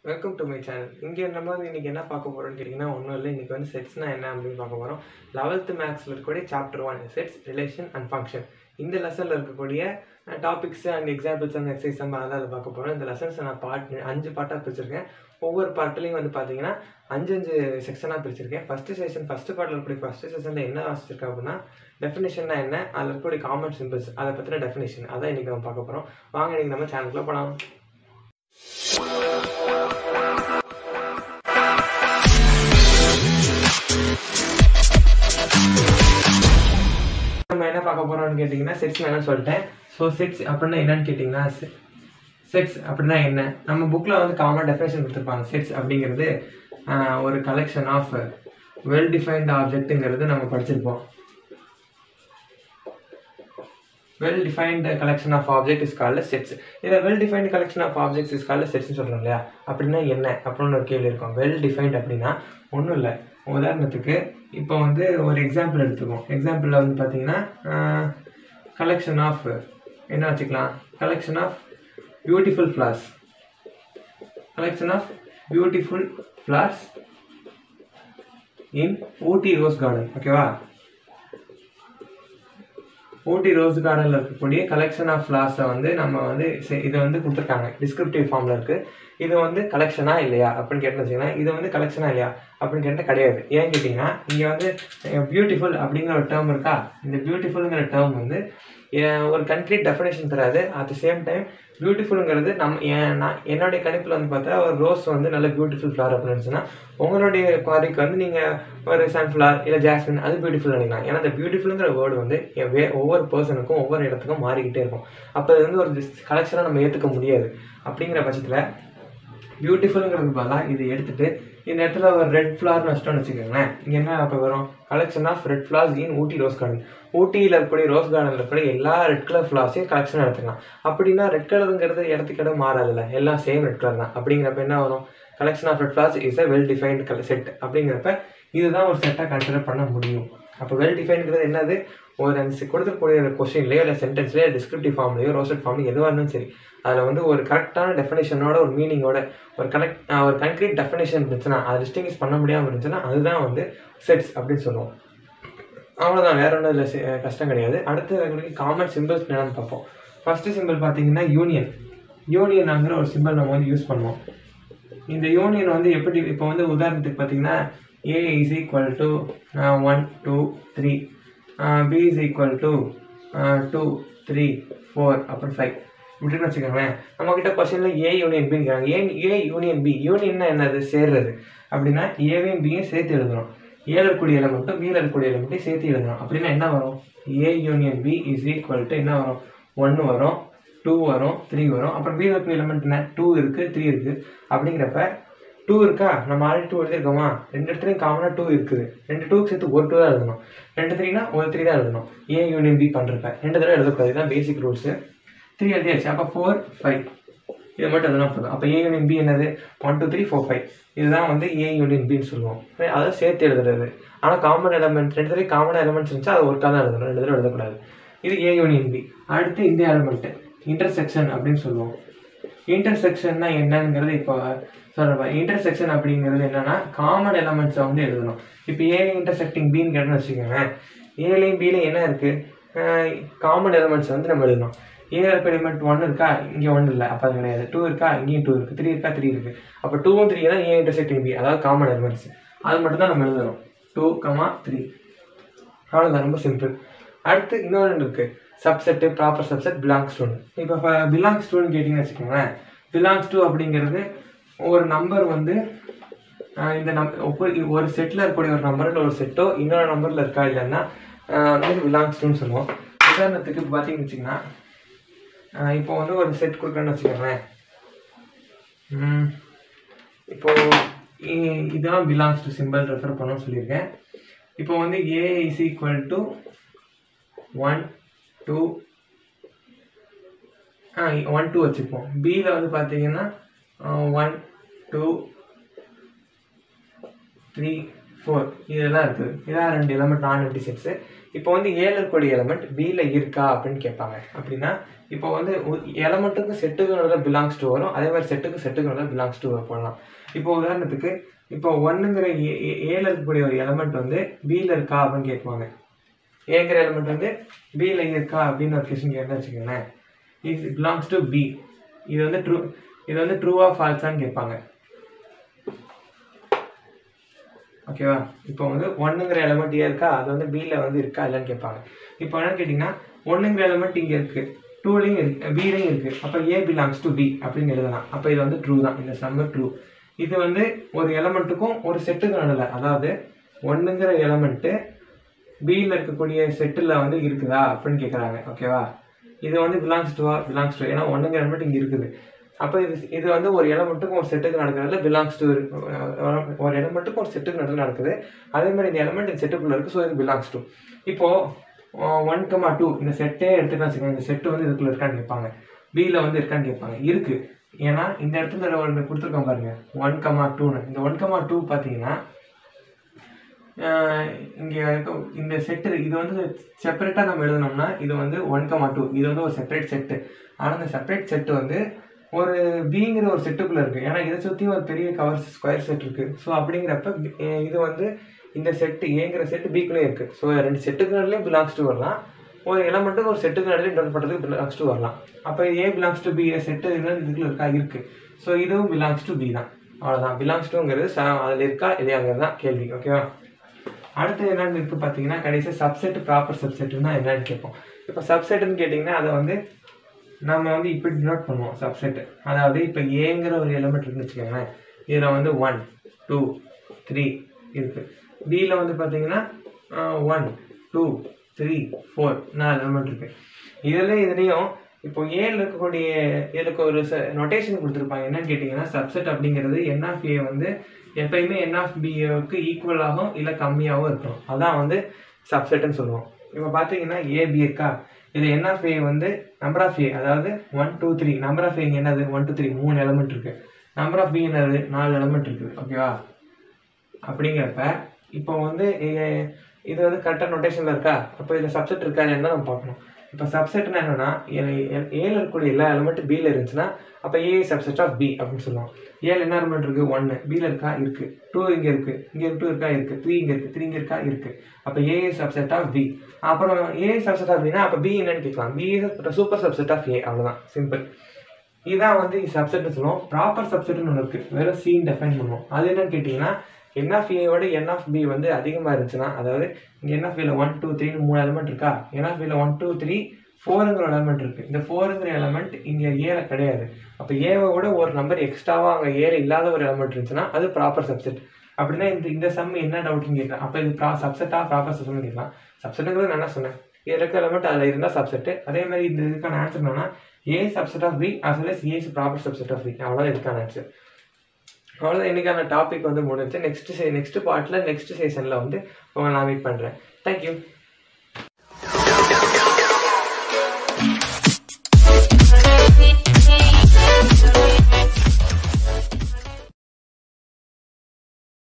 welcome to my channel இங்கே நம்ம வந்து இன்றைக்கி என்ன பார்க்க போகிறோம்னு கேட்டிங்கன்னா ஒன்றும் இல்லை இன்றைக்கி வந்து செட்ஸ்னா என்ன அப்படின்னு பார்க்க போகிறோம் லெவல்த்து மேக்ஸில் இருக்கக்கூடிய chapter one sets relation and function இந்த லெசனில் இருக்கக்கூடிய topics and examples and exercise நம்ம அதான் அதை பார்க்க போகிறோம் இந்த லெசன்ஸை நான் பார்ட் அஞ்சு பார்ட்டாக பிரிச்சிருக்கேன் ஒவ்வொரு பார்ட்லையும் வந்து பார்த்தீங்கன்னா அஞ்சு அஞ்சு செக்ஷனாக பிரிச்சிருக்கேன் ஃபஸ்ட்டு செஷன் ஃபஸ்ட்டு பார்ட்டில் இருக்கக்கூடிய ஃபஸ்ட்டு செஷனில் என்ன வாசிச்சிருக்கேன் அப்படின்னா டெஃபினேஷன்னா என்ன அதில் இருக்கக்கூடிய காமன் சிம்பிள்ஸ் அதை பற்றின டெஃபினேஷன் அதான் இன்றைக்கி நம்ம பார்க்க போகிறோம் வாங்க இன்றைக்கி நம்ம சேனலுக்குள்ளே போகலாம் நம்ம என்ன பார்க்க போறோம்னு கேட்டிங்கன்னா செட்ஸ் வேணும்னு சொல்லிட்டேன் ஸோ செட்ஸ் அப்படின்னா என்னன்னு கேட்டிங்கன்னா செட்ஸ் அப்படின்னா என்ன நம்ம புக்கில் வந்து காமன் டெஃபினேஷன் கொடுத்துருப்பாங்க செட்ஸ் அப்படிங்கிறது ஆஹ், ஒரு கலெக்ஷன் ஆஃப் வெல் டிஃபைன்ட் ஆப்ஜெக்ட்டுங்கிறது நம்ம படிச்சிருப்போம் well defined collection of object is called sets இதை well defined collection of objects is called செட்ஸ்னு சொல்கிறோம் இல்லையா அப்படின்னா என்ன அப்படின்னு ஒரு கேள்வி இருக்கும் வெல் டிஃபைன்ட் அப்படின்னா ஒன்றும் இல்லை உதாரணத்துக்கு இப்போ வந்து ஒரு எக்ஸாம்பிள் எடுத்துக்குவோம் எக்ஸாம்பிளில் வந்து பார்த்தீங்கன்னா கலெக்ஷன் ஆஃப் என்ன வச்சுக்கலாம் collection of beautiful flowers collection of beautiful flowers in Ooty rose garden ஓகேவா ஊட்டி ரோஸ் கார்டனில் இருக்கக்கூடிய கலெக்ஷன் ஆஃப் ஃப்ளார்ஸை வந்து நம்ம வந்து செ- இதை வந்து கொடுத்துருக்காங்க டிஸ்கிரிப்டிவ் ஃபார்மில் இருக்குது இது வந்து கலெக்ஷனா இல்லையா அப்படின்னு கேட்டு வச்சிங்கன்னா இது வந்து கலெக்ஷனா இல்லையா அப்படின்னு கேட்டால் கிடையாது ஏன் கேட்டிங்கன்னா இங்கே வந்து பியூட்டிஃபுல் அப்படிங்கிற ஒரு டேர்ம் இருக்கா இந்த பியூட்டிஃபுல்ங்கிற டேர்ம் வந்து அஹ், ஒரு கன்க்ரீட் டெஃபினேஷன் தராது அட் த சேம் டைம் பியூட்டிஃபுல்ங்கிறது நம்ம என் நான் என்னுடைய கணிப்பில் வந்து பார்த்தா ஒரு ரோஸ் வந்து நல்ல பியூட்டிஃபுல் ஃப்ளார் அப்படின்னு இருந்துச்சுன்னா உங்களுடைய குவாரிக்கு வந்து நீங்கள் ஒரு சன்ஃப்ளவர் இல்லை ஜாஸ்மின் அது பியூட்டிஃபுல் நினைக்கலாம் ஏன்னா அந்த பியூட்டிஃபுல்ங்கிற வேர்டு வந்து எ- வே ஒவ்வொரு பர்சனுக்கும் ஒவ்வொரு இடத்துக்கும் மாறிக்கிட்டே இருக்கும் அப்போ இது வந்து ஒரு கலெக்ஷனாக நம்ம ஏற்றுக்க முடியாது அப்படிங்கிற பட்சத்தில் பியூட்டிஃபுல்ங்கிறது பதிலாக இதை எடுத்துட்டு இந்த இடத்துல ஒரு ரெட் ஃப்ளார்னு வச்சிட்டோம்னு வச்சுக்கோங்களேன் இங்கே என்ன அப்போ வரும் collection of red flowers in Ooty rose garden ஊட்டியில் இருக்கக்கூடிய ரோஸ் கார்டனில் இருக்கக்கூடிய எல்லா ரெட் கலர் ஃப்ளார்ஸையும் கலெக்ஷன் எடுத்துக்கலாம் அப்படின்னா ரெட் கலருங்கிறது இடத்துக்கு இடம் மாறாதுல்ல எல்லாம் சேம் ரெட் கலர் தான் அப்படிங்கிறப்ப என்ன வரும் collection of red flowers is a well defined colour set அப்படிங்கிறப்ப இதுதான் ஒரு செட்டாக கன்சிடர் பண்ண முடியும் அப்போ வெல் டிஃபைன்ங்கிறது என்னது ஒரு அந்த se- கொடுக்கக்கூடிய கொஸ்டின்லையோ இல்லை சென்டென்ஸ்லையோ டிஸ்கிரிப்டிவ் ஃபார்ம்லையோ ரோசட் ஃபார்ம்லையோ எதுவாக இருந்தாலும் சரி அதில் வந்து ஒரு கரெக்டான டெஃபினேஷனோட ஒரு மீனிங்கோட ஒரு கனெக்ட் ஒரு கன்க்ரீட் டெஃபினேஷன் இருந்துச்சுன்னா அதை டிஸ்டிங்ஸ் பண்ண முடியாமல் இருந்துச்சுன்னா அதுதான் வந்து செட்ஸ் அப்படின்னு சொல்லுவோம் அவ்வளோதான் வேற ஒன்றும் இல்லை கஷ்டம் கிடையாது அடுத்து காமன் சிம்பிள்ஸ் என்னன்னு பார்ப்போம் ஃபர்ஸ்ட் சிம்பிள் பார்த்தீங்கன்னா யூனியன் யூனியன்ங்கிற ஒரு சிம்பிள் நம்ம வந்து யூஸ் பண்ணுவோம் இந்த யூனியன் வந்து எப்படி இப்போ வந்து உதாரணத்துக்கு பார்த்தீங்கன்னா A is equal to one two three B is equal to two three four அப்புறம் ஃபைவ் இப்படின்னு வச்சுக்கோங்களேன் நம்மக்கிட்ட கொஸ்டினில் ஏ யூனியன் பிங்கிறாங்க ஏன் ஏ யூனியன் பி யூனியன்னா என்னது சேர்றது அப்படின்னா ஏவையும் பியும் சேர்த்து எழுதணும் ஏல இருக்கக்கூடிய எலமெண்ட்டும் பியில் இருக்கக்கூடிய எலமெண்ட்டையும் சேர்த்து எழுதணும் அப்படின்னா என்ன வரும் A union B is equal to என்ன வரும் ஒன்று வரும் டூ வரும் த்ரீ வரும் அப்புறம் பியில் இருக்கிற எலமெண்ட் என்ன டூ இருக்குது த்ரீ இருக்குது அப்படிங்கிறப்ப டூ இருக்கா நம்ம ஆல்ரெடி டூ எழுதிருக்கோமா ரெண்டு இடத்துலையும் காமனாக டூ இருக்குது ரெண்டு டூக்கு சேர்த்து ஒரு டூ தான் எழுதணும் ரெண்டு த்ரீனா ஒரு த்ரீ தான் எழுதணும் ஏ யூனியன் பி பண்ணுறப்ப ரெண்டு தடவை எழுதக்கூடாது இதுதான் பேசிக் ரூல்ஸு த்ரீ எழுதியாச்சு அப்போ ஃபோர் ஃபைவ் இது மட்டும் எதுனா போதும் அப்போ ஏ யூனியன் பி என்னது one two three four five இதுதான் வந்து ஏ யூனியன் பின்னு சொல்லுவோம் அதை சேர்த்து எழுதுறது ஆனால் காமன் எலமெண்ட் ரெண்டு தடவை காமன் எலமெண்ட்ஸ் இருந்துச்சா அது ஒருக்காக தான் எழுதணும் ரெண்டு தடவை எழுதக்கூடாது இது ஏ யூனியன் பி அடுத்து இந்த எலமெண்ட்டு இன்டர்செக்ஷன் அப்படின்னு சொல்லுவோம் இன்டர்செக்ஷன்னா என்னங்கிறது இப்போ சொல்கிறேன் இன்டர்செக்ஷன் அப்படிங்கிறது என்னன்னா காமன் எலமெண்ட்ஸை வந்து எழுதணும் இப்போ ஏ இன்டர்செக்டிங் பின்னு கேட்டோம்னு வச்சுக்கோங்களேன் ஏலையும் பிலையும் என்ன இருக்குது காமன் எலமெண்ட்ஸ் வந்து நம்ம எழுதணும் ஏ இருக்க எலிமெண்ட் ஒன் இருக்கா இங்கே ஒன்று இல்லை அப்போ அது கிடையாது டூ இருக்கா இங்கேயும் டூ இருக்குது த்ரீ இருக்கா த்ரீ இருக்குது அப்போ டூவும் த்ரீ தான் ஏ இன்டர்செக்டிங் பி அதாவது காமன் எலிமெண்ட்ஸ் அது மட்டும் தான் நம்ம எழுதணும் டூ கமா த்ரீ அவ்வளோதான் ரொம்ப சிம்பிள் அடுத்து இன்னொரு இருக்கு subset proper subset belongs to இப்போ பிலாங்ஸ் டூன்னு கேட்டிங்கன்னு வச்சுக்கோங்களேன் பிலாங்ஸ் டூ அப்படிங்கிறது ஒரு நம்பர் வந்து ஆஹ் இந்த நம் ஒவ்வொரு ஒரு செட்டில் இருக்கக்கூடிய ஒரு நம்பர் இல்லை ஒரு செட்டோ இன்னொரு நம்பரில் இருக்கா இல்லைன்னா ஆஹ் வந்து பிலாங்ஸ் டூன்னு சொல்லுவோம் உதாரணத்துக்கு இப்போ பார்த்தீங்கன்னு வச்சிங்கன்னா ஆஹ் இப்போ வந்து ஒரு செட் கொடுக்குறேன்னு வச்சுக்கோங்களேன் ம், இப்போ இ- இதெல்லாம் பிலாங்ஸ் டு சிம்பிள் ரெஃபர் பண்ணணும்னு சொல்லியிருக்கேன் இப்போ வந்து A is equal to one two ah one two வச்சுப்போம் பியில் வந்து பார்த்தீங்கன்னா ஒன் டூ த்ரீ ஃபோர் இதெல்லாம் இருக்குது இதான் ரெண்டு எலமெண்ட் நான் எம்டி செட்ஸு இப்போ வந்து ஏல இருக்கக்கூடிய எலமெண்ட் பியில் இருக்கா அப்படின்னு கேட்பாங்க அப்படின்னா இப்போ வந்து எலமெண்ட்டுக்கு செட்டுக்கு நடுவில் பிலாங்ஸ் டு வரும் அதே மாதிரி செட்டுக்கு செட்டுக்கு நடுவில் பிலாங்ஸ் டு போடலாம் இப்போ உதாரணத்துக்கு இப்போ ஒன்றுங்கிற ஏல இருக்கக்கூடிய ஒரு எலமெண்ட் வந்து பியில் இருக்கா அப்படின்னு கேட்பாங்க ஏங்கிற எலமெண்ட் வந்து பியில் இருக்கா அப்படின்னு ஒரு கொஸ்டின் கேட்டா வச்சுக்கோங்களேன் இஸ் பிலாங்ஸ் டு பி இது வந்து ட்ரூ இது வந்து ட்ரூவா ஃபால்ஸான்னு கேட்பாங்க ஓகேவா இப்போ வந்து ஒன்றுங்கிற எலமெண்ட் ஏ இருக்கா அது வந்து பியில் வந்து இருக்கா இல்லைன்னு கேட்பாங்க இப்போ என்னன்னு கேட்டிங்கன்னா ஒன்றுங்கிற எலமெண்ட் இங்கே இருக்குது டூலையும் இருக்கு பிலையும் இருக்குது அப்போ ஏ பிலாங்ஸ் டு பி அப்படின்னு எழுதலாம் அப்போ இது வந்து ட்ரூ தான் இந்த சம்மர் ட்ரூ இது வந்து ஒரு எலமெண்ட்டுக்கும் ஒரு செட்டுக்கு நடுவில் அதாவது ஒன்றுங்கிற எலமெண்ட்டு பியில் இருக்கக்கூடிய செட்டில் வந்து இருக்குதா அப்படின்னு கேட்குறாங்க ஓகேவா இது வந்து பிலாங்ஸ் டுவா பிலாங்ஸ் டு ஏன்னா ஒன்றுங்கிற எலமெண்ட் இங்கே இருக்குது அப்போ இது இது வந்து ஒரு எலமெண்ட்டுக்கும் ஒரு செட்டுக்கு நடக்கிறதுல பிலாங்ஸ் டு ஒரு எலமெண்ட்டுக்கும் ஒரு செட்டுக்கு நடுவில் நடக்குது அதே மாதிரி இந்த எலமெண்ட் இந்த செட்டுக்குள்ளே இருக்குது ஸோ இது பிலாங்ஸ் டு இப்போது ஒன் கமா டூ இந்த செட்டே எடுத்துக்கலாம் வச்சுக்கோங்க இந்த செட்டு வந்து இதுக்குள்ள இருக்கான்னு கேட்பாங்க பியில் வந்து இருக்கான்னு கேட்பாங்க இருக்குது ஏன்னா இந்த இடத்துல ஒன்று கொடுத்துருக்கோம் பாருங்க ஒன் கமா டூன்னு இந்த ஒன் கமா டூ பார்த்தீங்கன்னா இங்கே இருக்க இந்த செட்டு இது வந்து செப்பரேட்டாக நம்ம எழுதணும்னா இது வந்து ஒன் கமா டூ இது வந்து ஒரு செப்பரேட் செட்டு ஆனால் இந்த செப்பரேட் செட்டு வந்து ஒரு பிங்கிற ஒரு செட்டுக்குள்ளே இருக்குது ஏன்னா இதை சுற்றி ஒரு பெரிய கவர் ஸ்கொயர் செட் இருக்குது ஸோ அப்படிங்கிறப்ப இது வந்து இந்த செட்டு ஏங்கிற செட்டு பிக்குள்ளே இருக்குது ஸோ ரெண்டு செட்டுக்கு நடுலையும் பிலாங்ஸ் டு வரலாம் ஒரு எலமெண்ட்டுக்கு ஒரு செட்டுக்கு நடுலையும் டோன் பண்ணுறதுக்கு பிலாங்ஸ் டு வரலாம் அப்போ A belongs to B set இதுக்குள்ள இருக்கா இருக்குது ஸோ இதுவும் பிலாங்ஸ் டு பி தான் அவ்வளோதான் பிலாங்ஸ் டுங்கிறது ச அதில் இருக்கா இல்லையாங்கிறது தான் கேள்வி ஓகேவா அடுத்து என்னன்னு இருக்கு பார்த்தீங்கன்னா கடைசியாக சப்செட் ப்ராப்பர் சப்செட்னா என்னன்னு கேட்போம் இப்போ சப்செட்னு கேட்டிங்கன்னா அதை வந்து நம்ம வந்து இப்படி டினோட் பண்ணுவோம் சப்செட் அதாவது இப்போ ஏங்கிற ஒரு எலிமெண்ட் இருக்குன்னு வச்சுக்கோங்களேன் இதில் வந்து ஒன் டூ த்ரீ இருக்குது பியில் வந்து பார்த்தீங்கன்னா ஒன் டூ த்ரீ ஃபோர் நாலு எலிமெண்ட் இருக்குது இதில் இதுலேயும் இப்போ ஏல இருக்கக்கூடிய இதுக்கு ஒரு நொட்டேஷன் கொடுத்துருப்பாங்க என்னன்னு கேட்டிங்கன்னா சப்செட் அப்படிங்கிறது என் ஆஃப் ஏ வந்து எப்பயுமே என் ஆஃப் பிக்கு ஈக்குவலாகவும் இல்லை கம்மியாகவும் இருக்கணும் அதான் வந்து சப்செட்டுன்னு சொல்லுவோம் இப்போ பார்த்தீங்கன்னா ஏபி இருக்கா இது என் ஆஃப் ஏ வந்து நம்பர் ஆஃப் ஏ அதாவது one two three number of A என்னது ஒன் டூ த்ரீ மூணு எலமெண்ட் இருக்குது நம்பர் ஆஃப் பி என்னது நாலு எலமெண்ட் இருக்குது ஓகேவா அப்படிங்கிறப்ப இப்போ வந்து இது வந்து கரெக்டாக நொட்டேஷனில் இருக்கா அப்போ இதில் சப்செட் இருக்கா என்ன நம்ம பார்க்கணும் இப்போ சப்செட்னா என்னன்னா ஏல இருக்கக்கூடிய எல்லா எலமெண்ட்டும் பியில் இருந்துச்சுன்னா அப்போ ஏ சப்செட் ஆஃப் பி அப்படின்னு சொல்லுவோம் ஏழு என்ன எலமெண்ட் இருக்குது ஒன்று பியில் இருக்கா இருக்குது டூ இங்கே இருக்குது இங்கே டூ இருக்கா இருக்குது த்ரீ இங்கே இருக்குது த்ரீ இங்கே இருக்கா இருக்குது அப்போ ஏ சப்செட் ஆஃப் பி அப்புறம் ஏ சப்செட் ஆஃப் பினா அப்போ பி என்னன்னு கேட்கலாம் B super subset of A அவ்வளோதான் சிம்பிள் இதான் வந்து சப்செட்னு சொல்லுவோம் ப்ராப்பர் சப்செட்னு ஒன்று இருக்குது வெறும் சீன் டெஃபைன் பண்ணுவோம் அது என்னன்னு கேட்டிங்கன்னா என் ஆஃப் ஏவோட என் ஆஃப் பி வந்து அதிகமாக இருந்துச்சுன்னா அதாவது இங்கே என் ஆஃப் ஏல ஒன் டூ த்ரீன்னு மூணு எலமெண்ட் இருக்கா என் ஆஃப் ஏல ஒன் டூ த்ரீ ஃபோருங்கிற எலமெண்ட் இருக்குது இந்த ஃபோருங்கிற எலமெண்ட் இங்கே ஏல கிடையாது அப்போ ஏவை விட ஒரு நம்பர் எக்ஸ்ட்ராவாக அங்கே ஏல இல்லாத ஒரு எலமெண்ட் இருந்துச்சுன்னா அது ப்ராப்பர் சப்செட் அப்படின்னா இந்த இந்த சம் என்ன டவுட்னு கேட்கலாம் அப்போ இது ப்ரா சப்செட்டாக ப்ராப்பர் சப்செட்னு கேட்கலாம் சப்செட்டுங்கிறது நான் என்ன சொன்னேன் இதில் இருக்க எலமெண்ட் அதில் இருந்தால் சப்செட்டு அதே மாதிரி இந்த இதுக்கான ஆன்சர் என்னன்னா A subset of B as well as A proper subset of B அவ்வளோதான் இதுக்கான ஆன்சர் அவ்வளோதான் இன்றைக்கான டாபிக் வந்து முடிஞ்சு நெக்ஸ்ட் நெக்ஸ்ட் பார்ட்டில் நெக்ஸ்ட் செஷனில் வந்து உங்களை நான் மீட் பண்ணுறேன் தேங்க்யூ